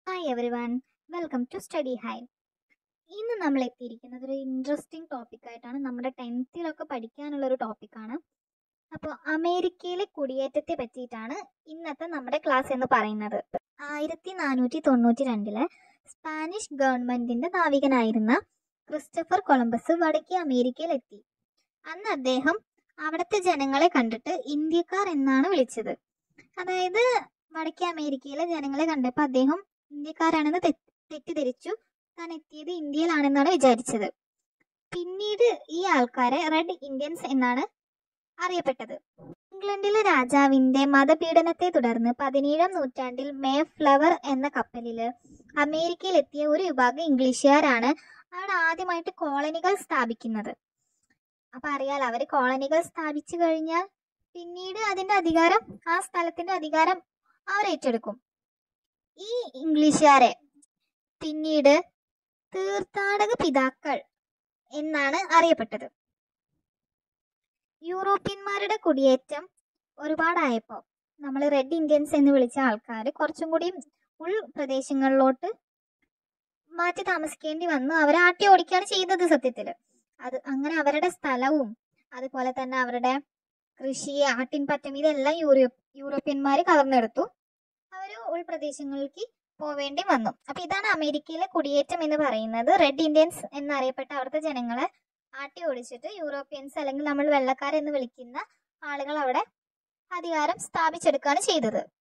hi everyone welcome to study hi ഇന്ന് നമ്മൾ എത്തിയിരിക്കുന്നത് ഒരു ഇൻട്രസ്റ്റിംഗ് ടോപ്പിക്കായിട്ടാണ് നമ്മുടെ ടെൻത്തിലൊക്കെ പഠിക്കാനുള്ള ഒരു ടോപ്പിക്കാണ് അപ്പോൾ അമേരിക്കയിലെ കുടിയേറ്റത്തെ പറ്റിയിട്ടാണ് ഇന്നത്തെ നമ്മുടെ ക്ലാസ് എന്ന് പറയുന്നത് ആയിരത്തി നാനൂറ്റി തൊണ്ണൂറ്റി രണ്ടില് സ്പാനിഷ് ഗവൺമെന്റിന്റെ നാവികനായിരുന്ന ക്രിസ്റ്റഫർ കൊളംബസ് വടക്കേ അമേരിക്കയിലെത്തി അന്ന് അദ്ദേഹം അവിടുത്തെ ജനങ്ങളെ കണ്ടിട്ട് ഇന്ത്യക്കാർ എന്നാണ് വിളിച്ചത് അതായത് വടക്കേ അമേരിക്കയിലെ ജനങ്ങളെ കണ്ടപ്പോൾ അദ്ദേഹം ഇന്ത്യക്കാരാണെന്ന് തെ- തെറ്റിദ്ധരിച്ചു താൻ എത്തിയത് ഇന്ത്യയിലാണെന്നാണ് വിചാരിച്ചത് പിന്നീട് ഈ ആൾക്കാരെ റെഡ് ഇന്ത്യൻസ് എന്നാണ് അറിയപ്പെട്ടത് ഇംഗ്ലണ്ടിലെ രാജാവിന്റെ മതപീഡനത്തെ തുടർന്ന് പതിനേഴാം നൂറ്റാണ്ടിൽ മേ ഫ്ലവർ എന്ന കപ്പലില് അമേരിക്കയിലെത്തിയ ഒരു വിഭാഗം ഇംഗ്ലീഷുകാരാണ് അവിടെ ആദ്യമായിട്ട് കോളനികൾ സ്ഥാപിക്കുന്നത് അപ്പൊ അറിയാലോ അവര് കോളനികൾ സ്ഥാപിച്ചു കഴിഞ്ഞാൽ പിന്നീട് അതിന്റെ അധികാരം ആ സ്ഥലത്തിന്റെ അധികാരം അവർ ഏറ്റെടുക്കും ഈ ഇംഗ്ലീഷുകാരെ പിന്നീട് തീർത്ഥാടക പിതാക്കൾ എന്നാണ് അറിയപ്പെട്ടത് യൂറോപ്യന്മാരുടെ കുടിയേറ്റം ഒരുപാടായപ്പോൾ നമ്മൾ റെഡ് ഇന്ത്യൻസ് എന്ന് വിളിച്ച ആൾക്കാർ കുറച്ചും കൂടി ഉൾ പ്രദേശങ്ങളിലോട്ട് മാറ്റി താമസിക്കേണ്ടി വന്നു അവരെ ആട്ടി ഓടിക്കുകയാണ് ചെയ്തത് സത്യത്തിൽ അത് അങ്ങനെ അവരുടെ സ്ഥലവും അതുപോലെ തന്നെ അവരുടെ കൃഷി ആട്ടിൻപറ്റം ഇതെല്ലാം യൂറോ യൂറോപ്യന്മാർ കവർന്നെടുത്തു അവർ ഉൾപ്രദേശങ്ങളിലേക്ക് പോവേണ്ടി വന്നു അപ്പൊ ഇതാണ് അമേരിക്കയിലെ കുടിയേറ്റം എന്ന് പറയുന്നത് റെഡ് ഇന്ത്യൻസ് എന്നറിയപ്പെട്ട അവിടുത്തെ ജനങ്ങളെ ആട്ടി ഓടിച്ചിട്ട് യൂറോപ്യൻസ് അല്ലെങ്കിൽ നമ്മൾ വെള്ളക്കാരെന്ന് വിളിക്കുന്ന ആളുകൾ അവിടെ അധികാരം സ്ഥാപിച്ചെടുക്കുകയാണ് ചെയ്തത്